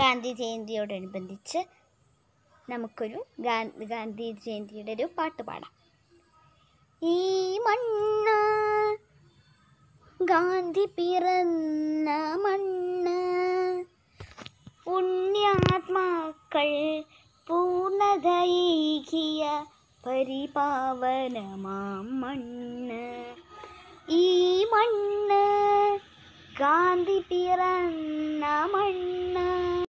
ഗാന്ധി ജയന്തിയോടനുബന്ധിച്ച് നമുക്കൊരു ഗാ- ഗാന്ധി ജയന്തിയുടെ ഒരു പാട്ട് പാടാം ഈ മണ്ണ് ഗാന്ധി പിറന്ന മണ്ണ് പുണ്യാത്മാക്കൾ പൂർണ്ണതയേകിയ പരിപാവനമാം മണ്ണ് ഈ മണ്ണ് ഗാന്ധി പിറന്ന മണ്ണ്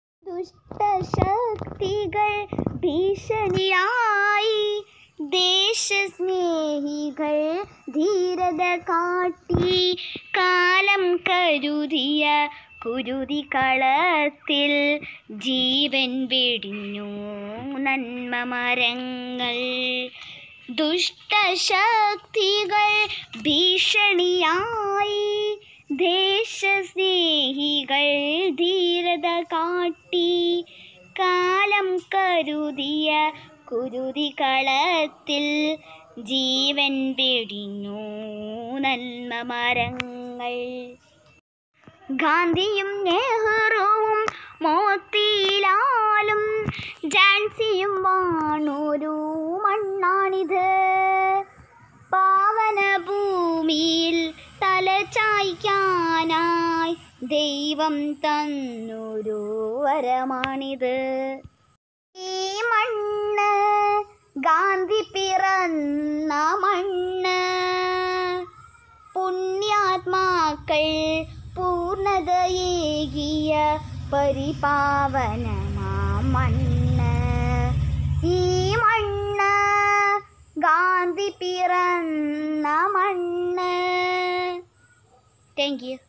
ദുഷ്ടശക്തികൾ ഭീഷണിയായി ദേശസ്നേഹികൾ ധീരത കാട്ടി കാലം കരുതിയ കുരുതി കളത്തിൽ ജീവൻ വെടിഞ്ഞു നന്മ മരങ്ങൾ ദുഷ്ടശക്തികൾ ഭീഷണിയായി ദേശസ്നേഹികൾ ധീരത കാട്ടി കാലം കരുതിയ കുരുതി കളത്തിൽ ജീവൻ വെടിഞ്ഞു നന്മ മരങ്ങൾ ഗാന്ധിയും നെഹ്റുവും മോത്തിലാലും ജാൻസിയും വാണൊരു മണ്ണാണിത് പാവന ഭൂമിയിൽ തല ചായ്ക്കാനായി ദൈവം തന്നൊരു വരമാണിത് ഈ മണ്ണ് ഗാന്ധി പിറന്ന മണ്ണ് പുണ്യാത്മാക്കൾ പൂർണ്ണതയേകിയ പരിപാവനമാ മണ്ണ് ഈ മണ്ണ് ഗാന്ധി പിറന്ന മണ്ണ് താങ്ക് യു